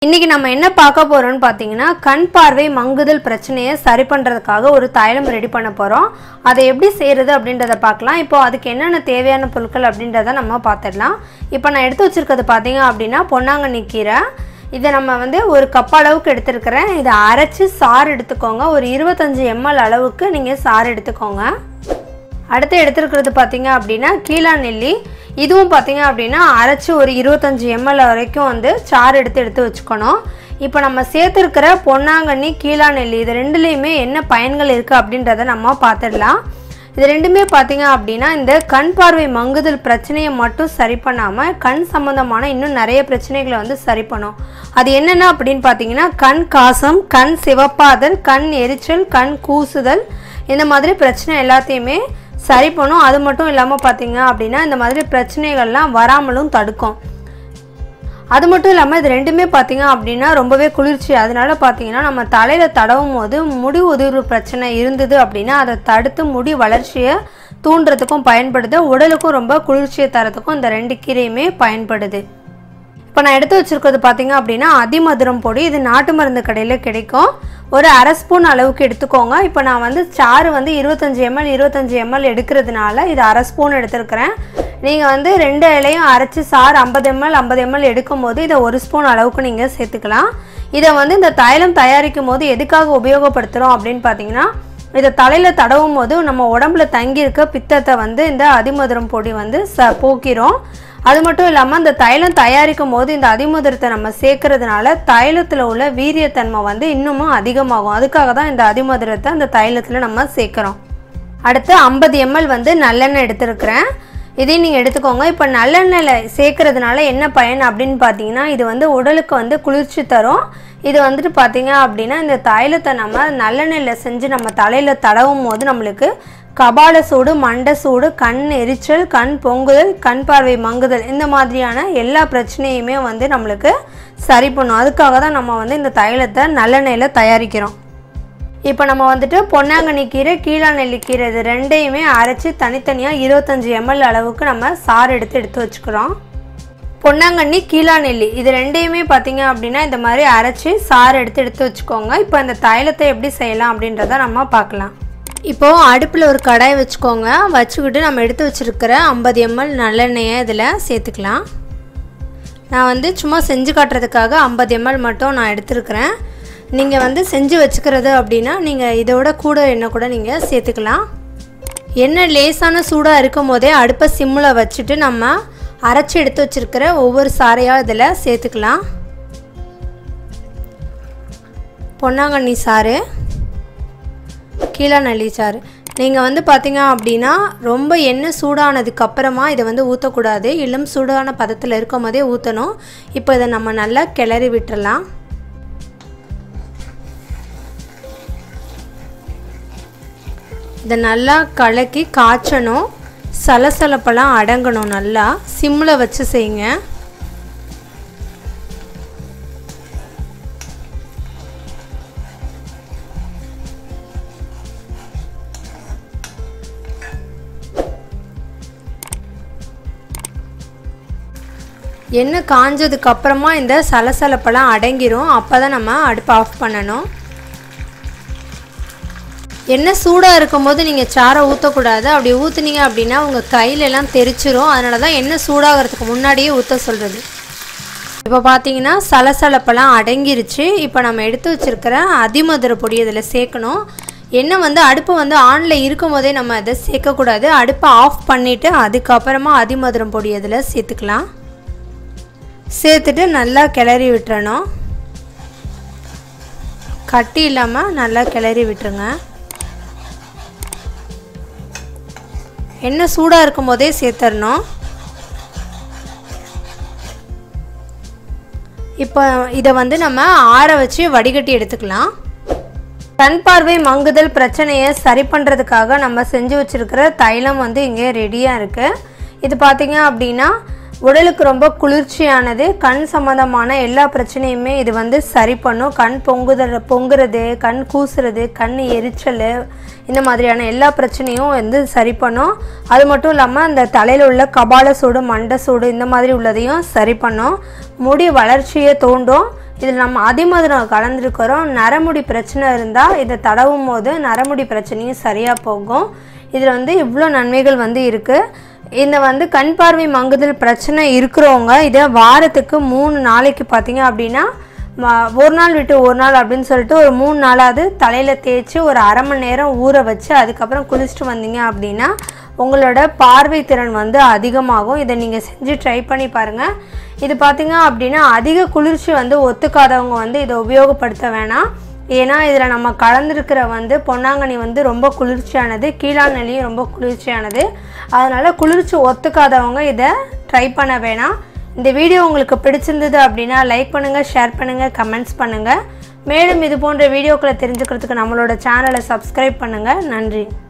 இன்னைக்கு நம்ம என்ன பார்க்க போறோம்னு பார்த்தீங்கன்னா கண் பார்வை மங்குதல் பிரச்சனையை சரி பண்ணுறதுக்காக ஒரு தைலம் ரெடி பண்ண போகிறோம் அதை எப்படி செய்கிறது அப்படின்றத பார்க்கலாம் இப்போ அதுக்கு என்னென்ன தேவையான பொருட்கள் அப்படின்றத நம்ம பார்த்துடலாம் இப்போ நான் எடுத்து வச்சிருக்கிறது பார்த்தீங்க அப்படின்னா பொன்னாங்கண்ணி கீரை இதை நம்ம வந்து ஒரு கப் அளவுக்கு எடுத்துருக்கிறேன் இதை அரைச்சி சாறு எடுத்துக்கோங்க ஒரு இருபத்தஞ்சி எம்எல் அளவுக்கு நீங்கள் சாறு எடுத்துக்கோங்க அடுத்து எடுத்துருக்கிறது பார்த்தீங்க அப்படின்னா கீழா நெல்லி இதுவும் பார்த்தீங்க அப்படின்னா அரைச்சி ஒரு இருபத்தஞ்சி எம்எல் வரைக்கும் வந்து சாறு எடுத்து எடுத்து வச்சுக்கணும் இப்போ நம்ம சேர்த்துருக்கிற பொன்னாங்கண்ணி கீழா நெல்லி இது ரெண்டுலேயுமே என்ன பயன்கள் இருக்குது அப்படின்றத நம்ம பார்த்துடலாம் இது ரெண்டுமே பார்த்தீங்க அப்படின்னா இந்த கண் பார்வை மங்குதல் பிரச்சனையை மட்டும் சரி பண்ணாமல் கண் சம்மந்தமான இன்னும் நிறைய பிரச்சனைகளை வந்து சரி பண்ணும் அது என்னென்ன அப்படின்னு பார்த்தீங்கன்னா கண் காசம் கண் சிவப்பாதல் கண் எரிச்சல் கண் கூசுதல் இந்த மாதிரி பிரச்சனை எல்லாத்தையுமே சரி பண்ணும் அது மட்டும் இல்லாமல் பார்த்தீங்க அப்படின்னா இந்த மாதிரி பிரச்சனைகள்லாம் வராமலும் தடுக்கும் அது மட்டும் இல்லாமல் இது ரெண்டுமே பார்த்தீங்க அப்படின்னா ரொம்பவே குளிர்ச்சி அதனால பார்த்தீங்கன்னா நம்ம தலையில் தடவும் போது முடி உதிர்வு பிரச்சனை இருந்தது அப்படின்னா அதை தடுத்து முடி வளர்ச்சியை தூண்டுறதுக்கும் பயன்படுது உடலுக்கும் ரொம்ப குளிர்ச்சியை தரத்துக்கும் இந்த ரெண்டு கீரையுமே பயன்படுது இப்போ நான் எடுத்து வச்சிருக்கிறது பார்த்தீங்க அப்படின்னா அதிமதுரம் பொடி இது நாட்டு மருந்து கடையில் கிடைக்கும் ஒரு அரை ஸ்பூன் அளவுக்கு எடுத்துக்கோங்க இப்போ நான் வந்து சாறு வந்து இருபத்தஞ்சி எம்எல் இருபத்தஞ்சி எம்எல் எடுக்கிறதுனால இது அரை ஸ்பூன் எடுத்துருக்கிறேன் நீங்கள் வந்து ரெண்டு இலையும் அரைச்சி சாறு ஐம்பது எம்எல் ஐம்பது எம்எல் எடுக்கும் போது இதை ஒரு ஸ்பூன் அளவுக்கு நீங்கள் சேர்த்துக்கலாம் இதை வந்து இந்த தைலம் தயாரிக்கும் போது எதுக்காக உபயோகப்படுத்துகிறோம் அப்படின்னு பார்த்தீங்கன்னா இதை தலையில் தடவும் போது நம்ம உடம்புல தங்கியிருக்க பித்தத்தை வந்து இந்த அதிமதுரம் பொடி வந்து ச போக்கிறோம் அது மட்டும் இல்லாமல் இந்த தைலம் தயாரிக்கும் போது இந்த அதிமதுரத்தை நம்ம சேர்க்கறதுனால தைலத்தில் உள்ள வீரியத்தன்மை வந்து இன்னமும் அதிகமாகும் அதுக்காக தான் இந்த அதிமதுரத்தை அந்த தைலத்தில் நம்ம சேர்க்குறோம் அடுத்து ஐம்பது எம்எல் வந்து நல்லெண்ணெய் எடுத்துருக்கிறேன் இதையும் நீங்கள் எடுத்துக்கோங்க இப்போ நல்லெண்ணெயில் சேர்க்கறதுனால என்ன பயன் அப்படின்னு பார்த்தீங்கன்னா இது வந்து உடலுக்கு வந்து குளிர்ச்சி தரும் இது வந்துட்டு பார்த்தீங்க அப்படின்னா இந்த தைலத்தை நம்ம நல்லெண்ணெயில் செஞ்சு நம்ம தலையில் தடவும் போது நம்மளுக்கு கபால சூடு மண்டை சூடு கண் எரிச்சல் கண் பொங்குதல் கண் பார்வை மங்குதல் இந்த மாதிரியான எல்லா பிரச்சனையுமே வந்து நம்மளுக்கு சரி பண்ணும் அதுக்காக தான் நம்ம வந்து இந்த தைலத்தை நல்லெண்ணெயில் தயாரிக்கிறோம் இப்போ நம்ம வந்துட்டு பொன்னாங்கண்ணி கீரை கீழா நெல்லிக்கீரை இது ரெண்டையுமே அரைச்சி தனித்தனியாக இருபத்தஞ்சி எம்எல் அளவுக்கு நம்ம சாறு எடுத்து எடுத்து வச்சுக்கிறோம் பொன்னாங்கண்ணி கீழா நெல்லி இது ரெண்டையுமே பார்த்தீங்க அப்படின்னா இந்த மாதிரி அரைச்சி சாறு எடுத்து எடுத்து வச்சுக்கோங்க இப்போ இந்த தைலத்தை எப்படி செய்யலாம் அப்படின்றத நம்ம பார்க்கலாம் இப்போது அடுப்பில் ஒரு கடாய் வச்சுக்கோங்க வச்சுக்கிட்டு நம்ம எடுத்து வச்சுருக்கிற ஐம்பது எம்எல் நல்லெண்ணெயை இதில் சேர்த்துக்கலாம் நான் வந்து சும்மா செஞ்சு காட்டுறதுக்காக ஐம்பது எம்எல் மட்டும் நான் எடுத்துருக்கிறேன் நீங்கள் வந்து செஞ்சு வச்சுக்கிறது அப்படின்னா நீங்கள் இதோட கூட எண்ணெய் கூட நீங்கள் சேர்த்துக்கலாம் எண்ணெய் லேசான சூடாக இருக்கும் போதே அடுப்பை சிம்மில் வச்சுட்டு நம்ம அரைச்சி எடுத்து வச்சுருக்கிற ஒவ்வொரு சாறையாக இதில் சேர்த்துக்கலாம் பொன்னாங்கண்ணி சாறு கீழநெல்லி சாறு நீங்கள் வந்து பார்த்தீங்க அப்படின்னா ரொம்ப எண்ணெய் சூடானதுக்கு அப்புறமா இதை வந்து ஊற்றக்கூடாது இளம் சூடான பதத்தில் இருக்கும் போதே ஊற்றணும் இப்போ இதை நம்ம நல்லா கிளறி விட்டுறலாம் இதை நல்லா கலக்கி காய்ச்சணும் சலசலப்பெல்லாம் அடங்கணும் நல்லா சிம்மில் வச்சு செய்யுங்க எண்ணெய் காஞ்சதுக்கு அப்புறமா இந்த சலசலப்பெல்லாம் அடங்கிரும் அப்போ தான் நம்ம அடுப்பை ஆஃப் பண்ணணும் எண்ணெய் சூடாக இருக்கும் போது நீங்கள் சாரை ஊற்றக்கூடாது அப்படி ஊற்றுனீங்க அப்படின்னா உங்கள் கையிலெல்லாம் தெரிச்சிரும் அதனால தான் எண்ணெய் சூடாகிறதுக்கு முன்னாடியே ஊற்ற சொல்கிறது இப்போ பார்த்தீங்கன்னா சலசலப்பெல்லாம் அடங்கிருச்சு இப்போ நம்ம எடுத்து வச்சுருக்கிற அதிமதுர பொடி இதில் சேர்க்கணும் எண்ணெய் வந்து அடுப்பு வந்து ஆனில் இருக்கும் போதே நம்ம அதை சேர்க்கக்கூடாது அடுப்பை ஆஃப் பண்ணிவிட்டு அதுக்கப்புறமா அதிமதுரம் பொடி இதில் சேர்த்துக்கலாம் சேர்த்துட்டு நல்லா கிளறி விட்டுறணும் கட்டி இல்லாமல் நல்லா கிளறி விட்டுருங்க எண்ணெய் சூடாக இருக்கும் போதே சேர்த்துடணும் இப்போ இதை வந்து நம்ம ஆற வச்சு வடிகட்டி எடுத்துக்கலாம் கண் பார்வை மங்குதல் பிரச்சனையை சரி பண்ணுறதுக்காக நம்ம செஞ்சு வச்சுருக்கிற தைலம் வந்து இங்கே ரெடியாக இருக்குது இது பார்த்திங்க அப்படின்னா உடலுக்கு ரொம்ப குளிர்ச்சியானது கண் சம்மந்தமான எல்லா பிரச்சனையுமே இது வந்து சரி பண்ணும் கண் பொங்குதல் பொங்குறது கண் கூசுறது கண் எரிச்சல் இந்த மாதிரியான எல்லா பிரச்சனையும் வந்து சரி பண்ணும் அது மட்டும் இல்லாமல் அந்த தலையில் உள்ள கபால சூடு மண்டை சூடு இந்த மாதிரி உள்ளதையும் சரி பண்ணும் முடி வளர்ச்சியை தூண்டும் இதில் நம்ம அதிமதுரம் கலந்துருக்கிறோம் நரமுடி பிரச்சனை இருந்தால் இதை தடவும் போது நரமுடி பிரச்சனையும் சரியாக போகும் இதில் வந்து இவ்வளோ நன்மைகள் வந்து இருக்குது இந்த வந்து கண் பார்வை மங்குதல் பிரச்சனை இருக்கிறவங்க இதை வாரத்துக்கு மூணு நாளைக்கு பார்த்தீங்க அப்படின்னா ம- ஒரு நாள் விட்டு ஒரு நாள் அப்படின்னு சொல்லிட்டு ஒரு மூணு நாளாவது தலையில் தேய்ச்சி ஒரு அரை மணி நேரம் ஊற வச்சு அதுக்கப்புறம் குளிச்சுட்டு வந்தீங்க அப்படின்னா உங்களோட பார்வை திறன் வந்து அதிகமாகும் இதை நீங்கள் செஞ்சு ட்ரை பண்ணி பாருங்கள் இது பார்த்தீங்க அப்படின்னா அதிக குளிர்ச்சி வந்து ஒத்துக்காதவங்க வந்து இதை உபயோகப்படுத்த வேணாம் ஏன்னா இதில் நம்ம கலந்துருக்கிற வந்து பொன்னாங்கண்ணி வந்து ரொம்ப குளிர்ச்சியானது கீழாநெல்லியும் ரொம்ப குளிர்ச்சியானது அதனால் குளிர்ச்சி ஒத்துக்காதவங்க இதை ட்ரை பண்ண வேணாம் இந்த வீடியோ உங்களுக்கு பிடிச்சிருந்தது அப்படின்னா லைக் பண்ணுங்கள் ஷேர் பண்ணுங்கள் கமெண்ட்ஸ் பண்ணுங்கள் மேலும் இது போன்ற வீடியோக்களை தெரிஞ்சுக்கிறதுக்கு நம்மளோட சேனலை சப்ஸ்கிரைப் பண்ணுங்கள் நன்றி